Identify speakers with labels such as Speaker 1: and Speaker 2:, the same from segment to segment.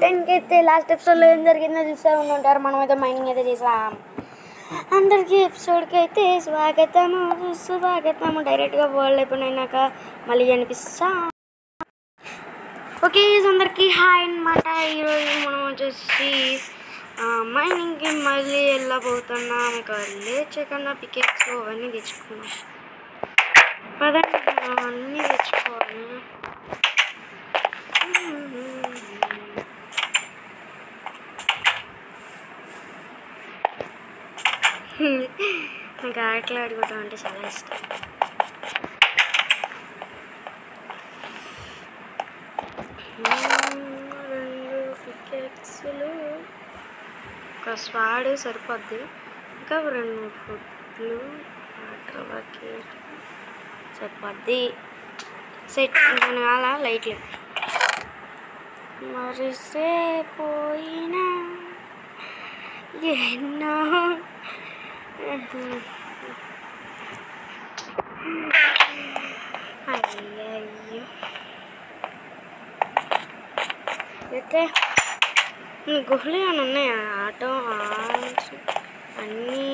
Speaker 1: టెన్కి అయితే లాస్ట్ ఎపిసోడ్లో ఏం జరిగిందో చూస్తూ ఉండి ఉంటారు మనమైతే మైనింగ్ అయితే చేసాం అందరికీ ఎపిసోడ్కి అయితే స్వాగతము స్వాగతము డైరెక్ట్గా వరల్డ్ అయిపోయినాక మళ్ళీ అనిపిస్తా ఓకే అందరికీ హాయ్ అనమాట ఈరోజు మనం వచ్చేసి మైనింగ్కి మళ్ళీ వెళ్ళబోతున్నాం ఇక లేచకుండా పికెట్స్ అవన్నీ తెచ్చుకున్నాం పదండి మనం అన్నీ తెచ్చుకోవాలి నాకు ఆటలు ఆడుకోవడం అంటే చాలా ఇష్టం రెండు పికెట్స్లు ఒక స్వాడు సరిపోద్ది ఇంకా రెండు ఫుడ్లు వాటర్ బకెట్ సరిపోద్ది సెట్ ఇంకా కాల లైట్లు మరిసేపోయినా ఎన్నో అయ్యయ్యో అయితే గుహలు ఏమైనా ఉన్నాయా ఆటో ఆర్మ్స్ అన్నీ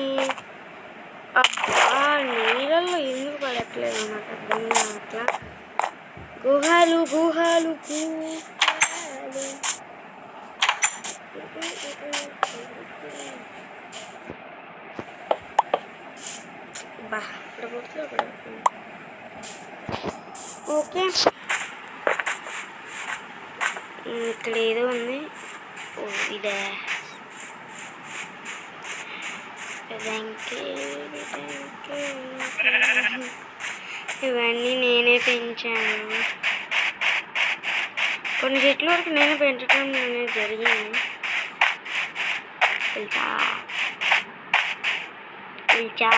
Speaker 1: అబ్బా నీళ్ళల్లో ఎందుకు పడట్లేదు నాకు అర్థం కావట్లా గుహలు గుహలు గుహలు బా ఇక్కడ పోతే అక్కడ ఓకే ఇక్కడ ఏదో ఉంది ఓ ఇదే వెంకీ, వెంకీ. ఇవన్నీ నేనే పెంచాను కొన్ని చెట్ల వరకు నేను పెంచడం అనేది జరిగింది తెలుసా తెలుసా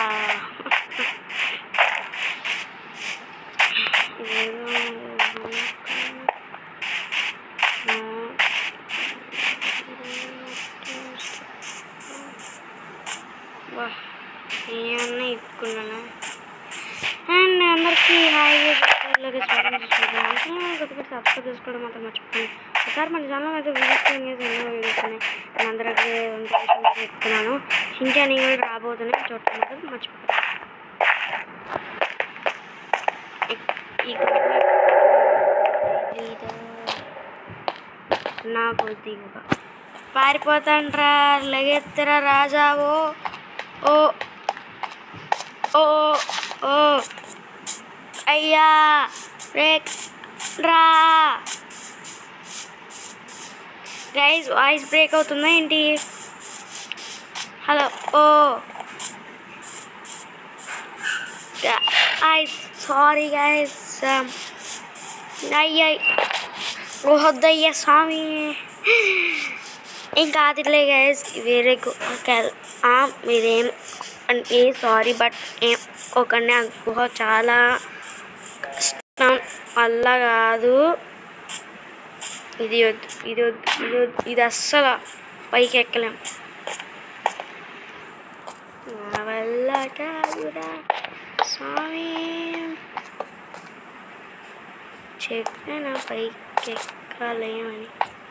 Speaker 1: వా ఏమన్నా ఇప్పుకున్నానా అండ్ అందరికీ హాయిగా సబ్స్క్రైబ్లోకి స్వాగతం చేసుకుంటున్నాను కొద్దిగా సబ్స్క్రైబ్ చేసుకోవడం మాత్రం మర్చిపోయింది ఒకసారి మన ఛానల్ అయితే వీడియోస్ అనేసి ఎన్నో వీడియోస్ ఉన్నాయి నేను అందరికీ ఇన్ఫర్మేషన్ చెప్తున్నాను షించాని కూడా రాబోతున్నాయి చూడటం మాత్రం మర్చిపోతున్నాను ఈ నా కొద్దిగా పారిపోతాంట్రా లగెత్తరా రాజావో ఓ ఓ ఓ అయ్యా బ్రేక్ రా గైస్ వాయిస్ బ్రేక్ అవుతుందా ఏంటి hello oh guys sorry guys అయ్యాయి ఓహొద్దయ్యా స్వామి ఇంకా అదిలే గైస్ వేరే గుహకి మీరేం అంటే సారీ బట్ ఏం ఒక గుహ చాలా కష్టం వల్ల కాదు ఇది వద్దు ఇది వద్దు ఇది వద్దు ఇది అస్సలు పైకి ఎక్కలేం నా వల్ల కాదురా స్వామి చెప్పిన పైకి ఎక్కలేమని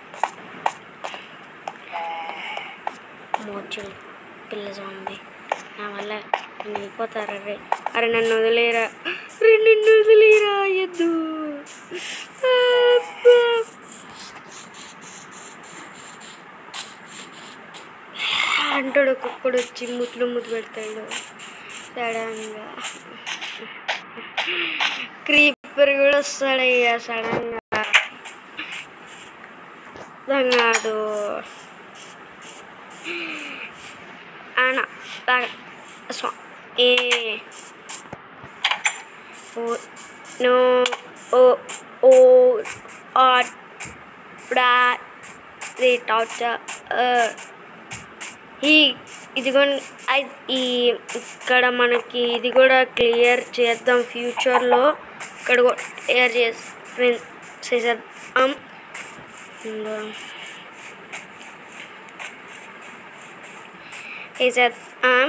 Speaker 1: మోచులు పిల్ల జాంబి నా వల్ల నేను వెళ్ళిపోతారా రే అరే నన్ను వదిలేరా రే నిన్ను వదిలేరా ఎద్దు అంటాడు ఒక్కొక్కడు వచ్చి ముట్లు ముద్దు పెడతాడు సడన్గా క్రీపర్ కూడా వస్తాడయ్యా సడన్గా అర్థం కాదు అన లాగా స్వా ఏ ఓ నో ఓ ఓ ఆట్ బ్రా రే టాచర్ ఈ ఇదిగోండి ఐ- ఈ ఇక్కడ మనకి ఇది కూడా క్లియర్ చేద్దాం ఫ్యూచర్లో ఇక్కడ కూడా క్లియర్ చేసి ఫ్రెండ్స్ చేసేద్దాం ఇంకా వేసేద్దాం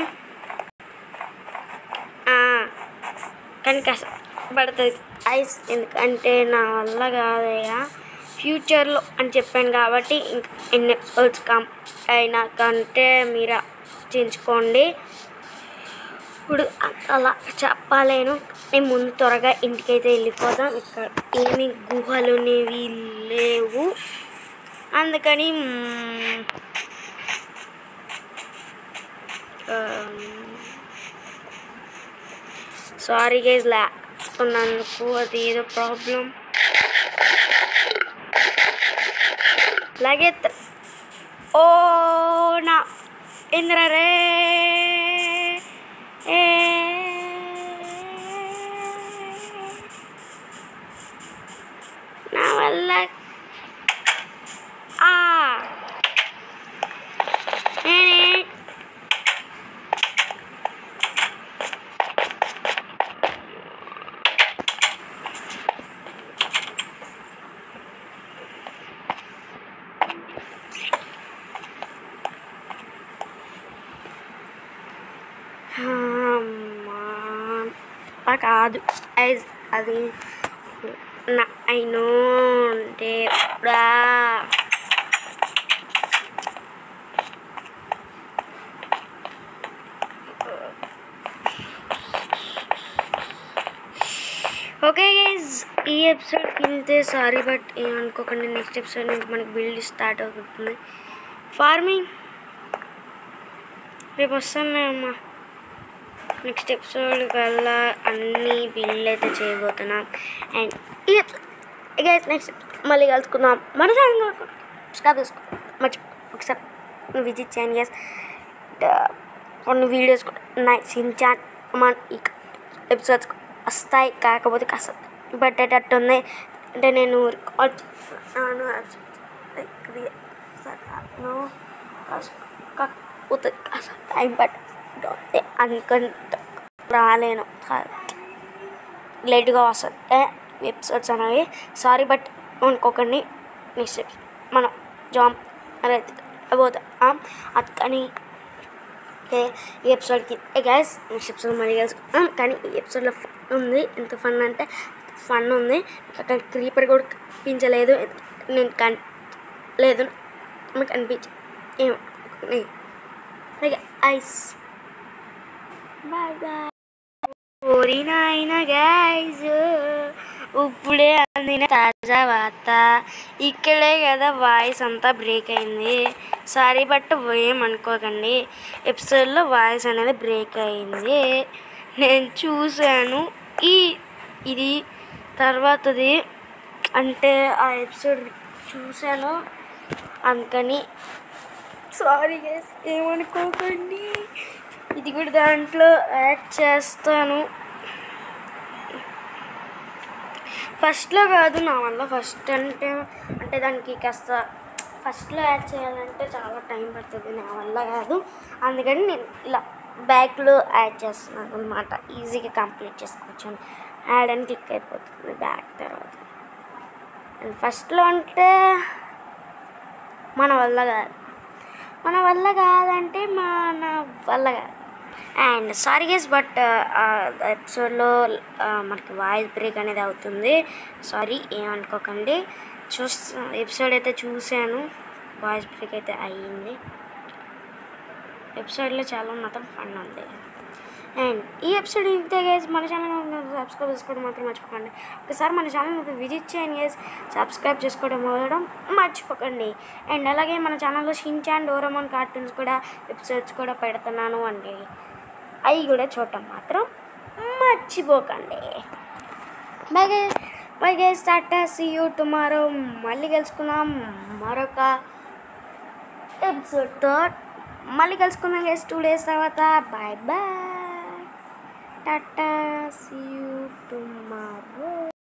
Speaker 1: ఆ, కానీ కష్టపడుతుంది ఐస్ ఎందుకంటే నా వల్ల కాదయ్యా ఫ్యూచర్లో అని చెప్పాను కాబట్టి ఇంకా ఎన్ని ఎపిసోడ్స్ కం అయినా కంటే మీరు చేయించుకోండి ఇప్పుడు అలా చెప్పలేను నేను ముందు త్వరగా ఇంటికైతే వెళ్ళిపోదాం ఇక్కడ ఏమి గుహలు అనేవి లేవు అందుకని మ్మ్, సారీ గైజ్ లేకున్నందుకు అది ఏదో ప్రాబ్లం లగెత్ ఓ నా ఇంద్ర రే ఏ నా వల్ల ఆ నేనే అమ్మా. ఆ కాదు ఐజ్ అది నా అయినో అంటే రా ఓకే గైజ్ ఈ ఎపిసోడ్కి ఇంతే సారీ బట్ ఏమనుకోకండి నెక్స్ట్ ఎపిసోడ్ నుంచి మనకి బిల్డ్ స్టార్ట్ అవుతుంది ఫార్మింగ్ రేపు వస్తానమ్మా నెక్స్ట్ ఎపిసోడ్ కల్లా అన్ని బిల్డ్ అయితే చేయబోతున్నాం అండ్ ఈ గైస్ నెక్స్ట్ మళ్ళీ కలుసుకుందాం మన ఛానల్ సబ్స్క్రైబ్ చేసుకో మర్చి ఒకసారి విజిట్ చేయండి గైస్ కొన్ని వీడియోస్ కూడా ఉన్నాయి సించాన్ మన ఈ ఎపిసోడ్స్ వస్తాయి కాకపోతే కాస్త పెట్టేటట్టు ఉంది అంటే నేను రికార్డ్ చేస్తున్నాను కాకపోతే కాస్త టైం పట్టే అనుకుంటా రాలేను లేట్గా వస్తుంది ఎపిసోడ్స్ అనేవి సారీ బట్ అనుకోకండి నెక్స్ట్ మనం జాబ్ అనేది పోతాం అది కానీ ఓకే ఈ ఎపిసోడ్కి గ్యాస్ నెక్స్ట్ ఎపిసోడ్ మళ్ళీ కలుసుకుంటాం కానీ ఈ ఎపిసోడ్లో ఫన్ ఉంది ఎంత ఫన్ అంటే ఫన్ ఉంది అక్కడ క్రీపర్ కూడా కనిపించలేదు నేను కన్ లేదు మీకు అనిపించ ఏమో అలాగే ఐస్ బాయ్ బాయ్ ఓరి నాయన గైజ్ ఇప్పుడే అందిన తాజా వార్త ఇక్కడే కదా వాయిస్ అంతా బ్రేక్ అయింది సారీ బట్ ఏమనుకోకండి ఎపిసోడ్లో వాయిస్ అనేది బ్రేక్ అయింది నేను చూశాను ఈ ఇది తర్వాతది అంటే ఆ ఎపిసోడ్ చూశాను అందుకని సారీ గైస్ ఏమనుకోకండి ఇది కూడా దాంట్లో యాడ్ చేస్తాను ఫస్ట్లో కాదు నా వల్ల ఫస్ట్ అంటే అంటే దానికి కాస్త ఫస్ట్లో యాడ్ చేయాలంటే చాలా టైం పడుతుంది నా వల్ల కాదు అందుకని నేను ఇలా బ్యాక్లో యాడ్ చేస్తున్నాను అనమాట ఈజీగా కంప్లీట్ చేసుకోవచ్చు యాడ్ అని క్లిక్ అయిపోతుంది బ్యాక్ తర్వాత అండ్ ఫస్ట్లో అంటే మన వల్ల కాదు మన వల్ల కాదంటే మన వల్ల కాదు అండ్ సారీ గేస్ బట్ ఎపిసోడ్లో మనకి వాయిస్ బ్రేక్ అనేది అవుతుంది సారీ ఏమనుకోకండి చూస్తా ఎపిసోడ్ అయితే చూశాను వాయిస్ బ్రేక్ అయితే అయ్యింది ఎపిసోడ్లో చాలా మాత్రం ఫన్ ఉంది అండ్ ఈ ఎపిసోడ్ ఇంతే గైస్ మన ఛానల్ సబ్స్క్రైబ్ చేసుకోవడం మాత్రం మర్చిపోకండి ఒకసారి మన ఛానల్ విజిట్ చేయండి గైస్ సబ్స్క్రైబ్ చేసుకోవడం మొదలడం మర్చిపోకండి అండ్ అలాగే మన ఛానల్లో షిన్చాన్ డోరమోన్ కార్టూన్స్ కూడా ఎపిసోడ్స్ కూడా పెడుతున్నాను అండి అవి కూడా చూడటం మాత్రం మర్చిపోకండి bye guys bye guys tata see you tomorrow మళ్ళీ కలుసుకుందాం మరొక ఎపిసోడ్తో మళ్ళీ కలుసుకుందాం గైస్ టూ డేస్ తర్వాత bye bye tata see you tomorrow